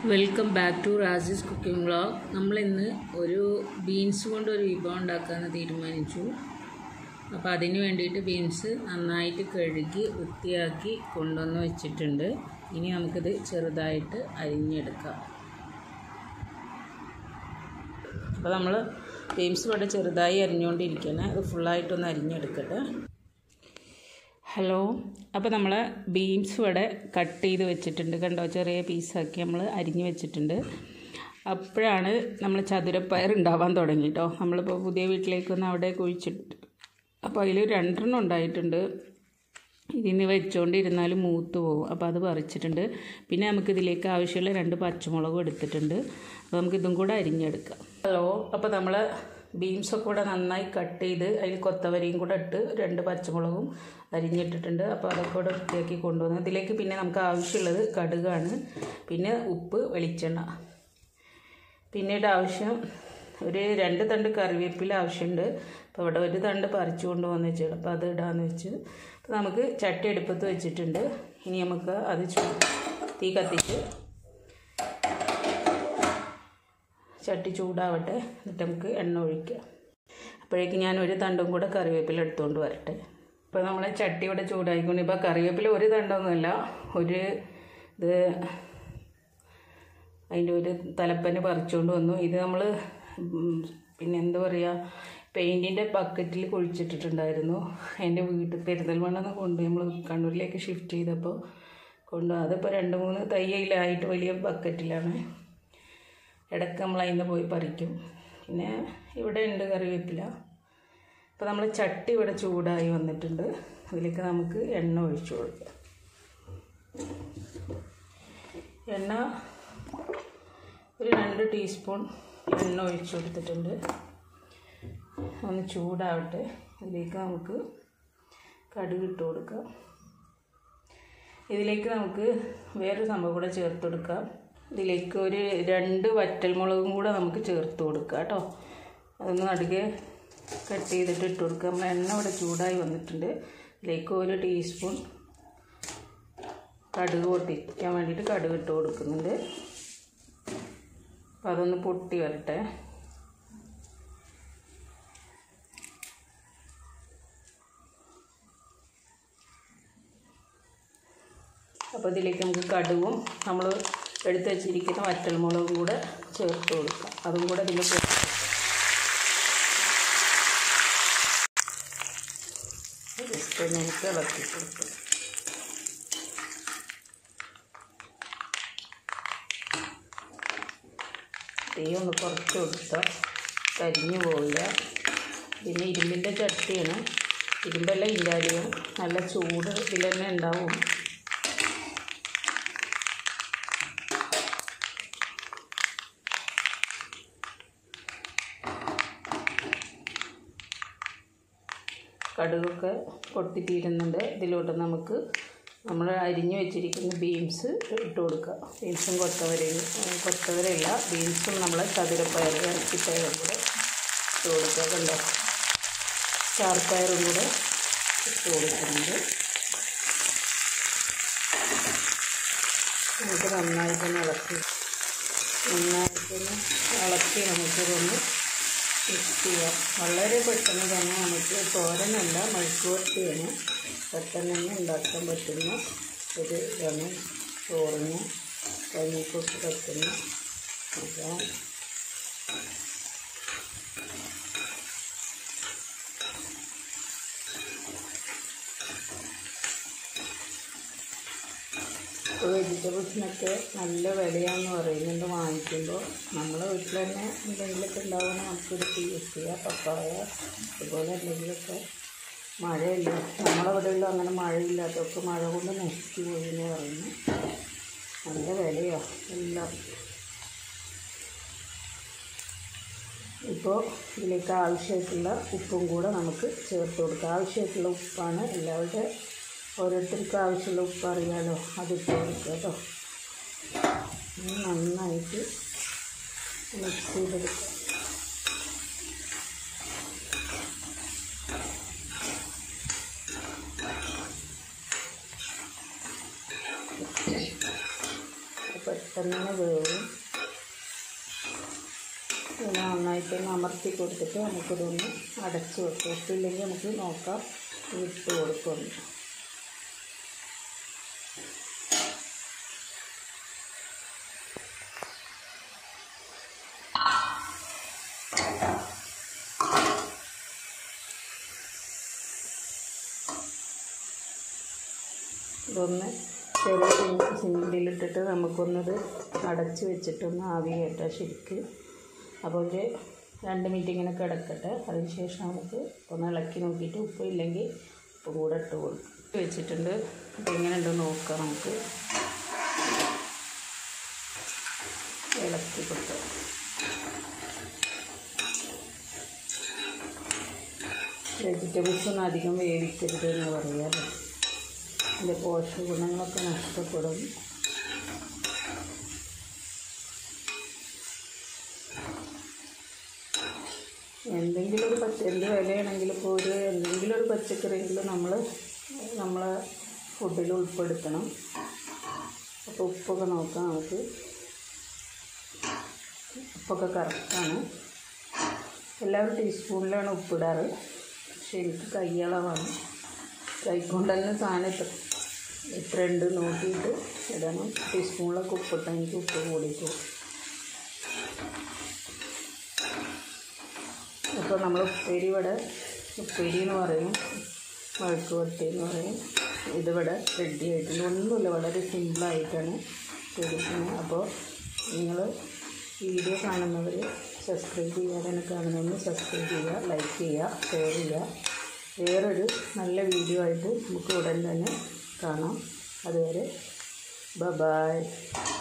welcome back to റാസിസ് cooking vlog നമ്മളിന്ന് ഒരു ബീൻസ് കൊണ്ട് ഒരു വിഭവം ഉണ്ടാക്കാമെന്ന് തീരുമാനിച്ചു അപ്പോൾ അതിന് വേണ്ടിയിട്ട് ബീൻസ് നന്നായിട്ട് കഴുകി വൃത്തിയാക്കി കൊണ്ടുവന്ന് വെച്ചിട്ടുണ്ട് ഇനി നമുക്കിത് ചെറുതായിട്ട് അരിഞ്ഞെടുക്കാം അപ്പോൾ നമ്മൾ ബീൻസ് ഇവിടെ ചെറുതായി അരിഞ്ഞുകൊണ്ടിരിക്കുകയാണ് അത് ഫുള്ളായിട്ടൊന്ന് അരിഞ്ഞെടുക്കട്ടെ ഹലോ അപ്പോൾ നമ്മൾ ബീൻസ് ഇവിടെ കട്ട് ചെയ്ത് വെച്ചിട്ടുണ്ട് കണ്ടോ ചെറിയ പീസാക്കി നമ്മൾ അരിഞ്ഞ് വെച്ചിട്ടുണ്ട് അപ്പോഴാണ് നമ്മൾ ചതുരപ്പയർ ഉണ്ടാവാൻ തുടങ്ങി കേട്ടോ നമ്മളിപ്പോൾ പുതിയ വീട്ടിലേക്ക് വന്ന് അവിടെ കുഴിച്ചിട്ട് അപ്പോൾ അതിൽ രണ്ടെണ്ണം ഉണ്ടായിട്ടുണ്ട് ഇതിന് വെച്ചുകൊണ്ടിരുന്നാൽ മൂത്ത് പോകും അപ്പോൾ അത് പറിച്ചിട്ടുണ്ട് പിന്നെ നമുക്ക് ഇതിലേക്ക് ആവശ്യമുള്ള രണ്ട് പച്ചമുളകും എടുത്തിട്ടുണ്ട് അപ്പോൾ നമുക്ക് ഇതും കൂടെ അരിഞ്ഞെടുക്കാം ഹലോ അപ്പോൾ നമ്മൾ ബീൻസൊക്കെ കൂടെ നന്നായി കട്ട് ചെയ്ത് അതിൽ കൊത്തവരിയും കൂടെ ഇട്ട് രണ്ട് പച്ചമുളകും അരിഞ്ഞിട്ടിട്ടുണ്ട് അപ്പോൾ അതൊക്കെ കൂടെ വൃത്തിയാക്കി കൊണ്ടുവന്നു ഇതിലേക്ക് പിന്നെ നമുക്ക് ആവശ്യമുള്ളത് കടുകാണ് പിന്നെ ഉപ്പ് വെളിച്ചെണ്ണ പിന്നീട് ആവശ്യം ഒരു രണ്ട് തണ്ട് കറിവേപ്പില ആവശ്യമുണ്ട് അപ്പോൾ ഇവിടെ ഒരു തണ്ട് പറിച്ചു കൊണ്ട് വന്ന് വെച്ചാൽ അപ്പോൾ അത് ഇടാമെന്ന് വെച്ച് അപ്പോൾ നമുക്ക് ചട്ടി അടുപ്പത്ത് വെച്ചിട്ടുണ്ട് ഇനി നമുക്ക് അത് ചൂ തീ കത്തിച്ച് ചട്ടി ചൂടാവട്ടെ എന്നിട്ട് നമുക്ക് എണ്ണ ഒഴിക്കാം അപ്പോഴേക്ക് ഞാൻ ഒരു തണ്ടും കൂടെ കറിവേപ്പില എടുത്തുകൊണ്ട് വരട്ടെ ഇപ്പോൾ നമ്മളെ ചട്ടി ഇവിടെ ചൂടായിക്കൊണ്ട് ഇപ്പോൾ കറിവേപ്പില ഒരു തണ്ടൊന്നുമല്ല ഒരു ഇത് അതിൻ്റെ ഒരു തലപ്പന് പറിച്ചുകൊണ്ട് വന്നു ഇത് നമ്മൾ പിന്നെ എന്താ പറയുക പെയിൻറ്റിൻ്റെ ബക്കറ്റിൽ കുഴിച്ചിട്ടിട്ടുണ്ടായിരുന്നു എൻ്റെ വീട്ടിൽ പെരുന്തൽമണ്ണെന്ന് കൊണ്ട് നമ്മൾ കണ്ണൂരിലേക്ക് ഷിഫ്റ്റ് ചെയ്തപ്പോൾ കൊണ്ട് അതിപ്പോൾ രണ്ട് മൂന്ന് തയ്യയിലായിട്ട് വലിയ ബക്കറ്റിലാണ് ഇടയ്ക്ക് നമ്മൾ അതിൽ നിന്ന് പോയി പറിക്കും പിന്നെ ഇവിടെ ഉണ്ട് കറിവേപ്പില അപ്പോൾ നമ്മൾ ചട്ടി ഇവിടെ ചൂടായി വന്നിട്ടുണ്ട് അതിലേക്ക് നമുക്ക് എണ്ണ ഒഴിച്ചു കൊടുക്കാം എണ്ണ ഒരു രണ്ട് ടീസ്പൂൺ എണ്ണ ഒഴിച്ചു കൊടുത്തിട്ടുണ്ട് ഒന്ന് ചൂടാവട്ടെ ഇതിലേക്ക് നമുക്ക് കടുക് ഇട്ട് കൊടുക്കാം ഇതിലേക്ക് നമുക്ക് വേറൊരു സംഭവം കൂടെ ചേർത്ത് കൊടുക്കാം ഇതിലേക്ക് ഒരു രണ്ട് വറ്റൽമുളകും കൂടെ നമുക്ക് ചേർത്ത് കൊടുക്കാം കേട്ടോ അതൊന്ന് നടുകെ കട്ട് ചെയ്തിട്ട് ഇട്ട് കൊടുക്കുക നമ്മൾ എണ്ണ ഇവിടെ ചൂടായി വന്നിട്ടുണ്ട് ഇതിലേക്ക് ഒരു ടീസ്പൂൺ കടുക് പൊട്ടിക്കാൻ വേണ്ടിയിട്ട് കടുക് ഇട്ട് കൊടുക്കുന്നുണ്ട് അപ്പോൾ അതൊന്ന് പൊട്ടി വരട്ടെ അപ്പോൾ ഇതിലേക്ക് നമുക്ക് കടുവും നമ്മൾ എടുത്ത് വെച്ചിരിക്കുന്ന വറ്റൽമുളകും കൂടെ ചേർത്ത് കൊടുക്കാം അതും കൂടെ ഇതിൽ ജസ്റ്റ് ഒന്ന് എനിക്ക് ഇളക്കി കൊടുക്കാം തീ ഒന്ന് കുറച്ച് കൊടുത്താൽ കരിഞ്ഞു പോവില്ല പിന്നെ ഇരുമ്പിൻ്റെ ചട്ടിയാണ് ഇരുമ്പെല്ലാം ഇല്ലാതെയും നല്ല ചൂട് ഇതിൽ തന്നെ ഉണ്ടാവും കടുകൊക്കെ പൊട്ടിത്തീരുന്നുണ്ട് ഇതിലോട്ട് നമുക്ക് നമ്മൾ അരിഞ്ഞു വെച്ചിരിക്കുന്ന ബീൻസ് ഇട്ട് കൊടുക്കുക ബീൻസും കൊത്തവരയും കൊത്തവരയല്ല ബീൻസും നമ്മൾ ചതുരപ്പയർ ഇറച്ചിപ്പയറും കൂടെ ഇട്ട് കൊടുക്കുക കണ്ടോ ചാർപ്പയറും കൂടെ ഇട്ട് കൊടുക്കുന്നുണ്ട് നമുക്ക് നന്നായിട്ടൊന്ന് ഇളക്കി നന്നായിട്ടൊന്ന് ഇളക്കി നമുക്കിതൊന്ന് മിക്സ് ചെയ്യാം വളരെ പെട്ടെന്ന് തന്നെ നമുക്ക് തോരനല്ല മെഴുക്കുവരട്ടിയാണ് പെട്ടെന്ന് തന്നെ ഉണ്ടാക്കാൻ പറ്റുന്ന ഒരു ഇതാണ് ചോറിന് കഞ്ഞിക്കൊക്കെ പറ്റുന്ന അപ്പം വെജിറ്റബിൾസിനൊക്കെ നല്ല വിലയാണെന്ന് പറയുന്നുണ്ട് വാങ്ങിക്കുമ്പോൾ നമ്മളെ വീട്ടിൽ തന്നെ എന്തെങ്കിലുമൊക്കെ ഉണ്ടാവുന്ന നമുക്കൊരു യൂസ് ചെയ്യാം പപ്പായ അതുപോലെ എന്തെങ്കിലുമൊക്കെ മഴയില്ല നമ്മളവിടെയുള്ള അങ്ങനെ മഴയില്ലാത്തതൊക്കെ മഴ കൊണ്ട് നശിച്ചു പോയി എന്ന് പറയുന്നു നല്ല വിലയാണ് എല്ലാം ഇപ്പോൾ ഇതിലേക്ക് ആവശ്യമായിട്ടുള്ള ഉപ്പും കൂടെ നമുക്ക് ചേർത്ത് കൊടുക്കാം ആവശ്യമായിട്ടുള്ള ഉപ്പാണ് എല്ലാവരുടെ ഓരോരുത്തർക്കും ആവശ്യമുള്ള ഉപ്പ് അറിയാലോ അതിട്ട് കൊടുക്കുക കേട്ടോ നന്നായിട്ട് മിക്സ് ചെയ്തെടുക്കുക പെട്ടെന്ന് തന്നെ വേവും ഇത് നന്നായിട്ടൊന്ന് അമർത്തി കൊടുത്തിട്ട് നമുക്കിതൊന്ന് അടച്ച് വെക്കാം ഉപ്പില്ലെങ്കിൽ നമുക്ക് നോക്കാം ഇട്ട് കൊടുക്കുന്നു ഇതൊന്ന് ചെറിയ സിമ്പിളിലിട്ടിട്ട് നമുക്കൊന്നത് അടച്ച് വെച്ചിട്ടൊന്ന് ആവി കയറ്റാം ശരിക്ക് അപ്പോൾ ഒരു രണ്ട് മിനിറ്റ് ഇങ്ങനെ കിടക്കട്ടെ അതിന് ശേഷം നമുക്ക് ഒന്ന് ഇളക്കി നോക്കിയിട്ട് ഉപ്പ് ഇല്ലെങ്കിൽ ഉപ്പ് കൂടെ ഇട്ട് കൊടുക്കും വെച്ചിട്ടുണ്ട് അപ്പോൾ എങ്ങനെ ഉണ്ടെന്ന് നോക്കാം നമുക്ക് ഇളക്കി കൊടുക്കാം വെജിറ്റബിൾസ് ഒന്നും അധികം വേവിക്കരുത് എന്ന് പറയാമല്ലോ അതിൻ്റെ പോഷക ഗുണങ്ങളൊക്കെ നഷ്ടപ്പെടും എന്തെങ്കിലും ഒരു പച്ച എന്ത് വിലയാണെങ്കിലും ഇപ്പോൾ ഒരു എന്തെങ്കിലും ഒരു പച്ചക്കറിയെങ്കിലും നമ്മൾ നമ്മളെ ഫുഡിൽ ഉൾപ്പെടുത്തണം അപ്പോൾ ഉപ്പൊക്കെ നോക്കാം നമുക്ക് ഉപ്പൊക്കെ കറക്റ്റാണ് എല്ലാവരും ടീസ്പൂണിലാണ് ഉപ്പിടാറ് പക്ഷേ എനിക്ക് കൈയളവാണ് കൈക്കൊണ്ട് തന്നെ സാധനം ഇത്ര ഇത്ര ഉണ്ട് നോക്കിയിട്ട് ഇടണം ടീസ്പൂണിലൊക്കെ ഉപ്പിട്ടാൽ എനിക്ക് ഉപ്പ് കൂടിയിട്ട് ഇപ്പോൾ നമ്മൾ ഉപ്പേരി ഇവിടെ ഉപ്പേരി എന്ന് പറയും വഴുക്ക് വട്ടി എന്ന് പറയും ഇതിവിടെ റെഡി ആയിട്ടുണ്ട് ഒന്നുമില്ല വളരെ സിമ്പിളായിട്ടാണ് ചെയ്തിരിക്കുന്നത് അപ്പോൾ നിങ്ങൾ വീഡിയോ കാണുന്നവർ സബ്സ്ക്രൈബ് ചെയ്യാതെ തന്നെ കാണുന്നൊന്ന് സബ്സ്ക്രൈബ് ചെയ്യുക ലൈക്ക് ചെയ്യുക ഷെയർ ചെയ്യുക വേറൊരു നല്ല വീഡിയോ ആയിട്ട് നമുക്ക് ഉടൻ തന്നെ കാണാം അതുവരെ ബ ബായ്